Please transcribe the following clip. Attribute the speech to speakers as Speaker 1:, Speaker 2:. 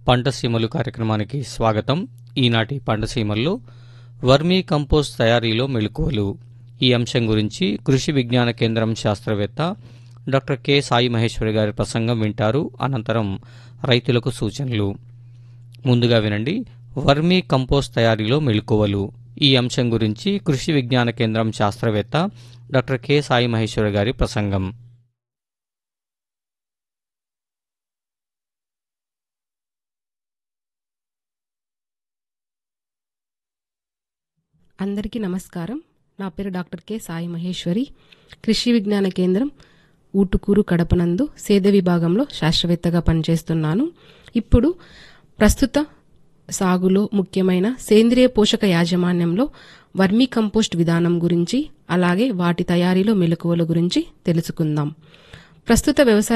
Speaker 1: పంటసీమలు కార్యక్రమానికి స్వాగతం ఈనాటి పంటసీమల్లో వర్మీ కంపోస్ట్ తయారీలో మెళుకువలు ఈ అంశం గురించి కృషి విజ్ఞాన కేంద్రం శాస్త్రవేత్త డాక్టర్ కె సాయి మహేశ్వరి గారి ప్రసంగం వింటారు అనంతరం రైతులకు సూచనలు ముందుగా వినండి వర్మీ కంపోస్ట్ తయారీలో మెళుకువలు ఈ అంశం గురించి కృషి విజ్ఞాన కేంద్రం శాస్త్రవేత్త డాక్టర్ కె సాయి మహేశ్వరి గారి ప్రసంగం
Speaker 2: అందరికీ నమస్కారం నా పేరు డాక్టర్ కె సాయి మహేశ్వరి కృషి విజ్ఞాన కేంద్రం ఊటుకూరు కడపనందు సేద విభాగంలో శాస్త్రవేత్తగా పనిచేస్తున్నాను ఇప్పుడు ప్రస్తుత సాగులో ముఖ్యమైన సేంద్రియ పోషక యాజమాన్యంలో వర్మీ కంపోస్ట్ విధానం గురించి అలాగే వాటి తయారీలో మెలకువల గురించి తెలుసుకుందాం ప్రస్తుత వ్యవసాయ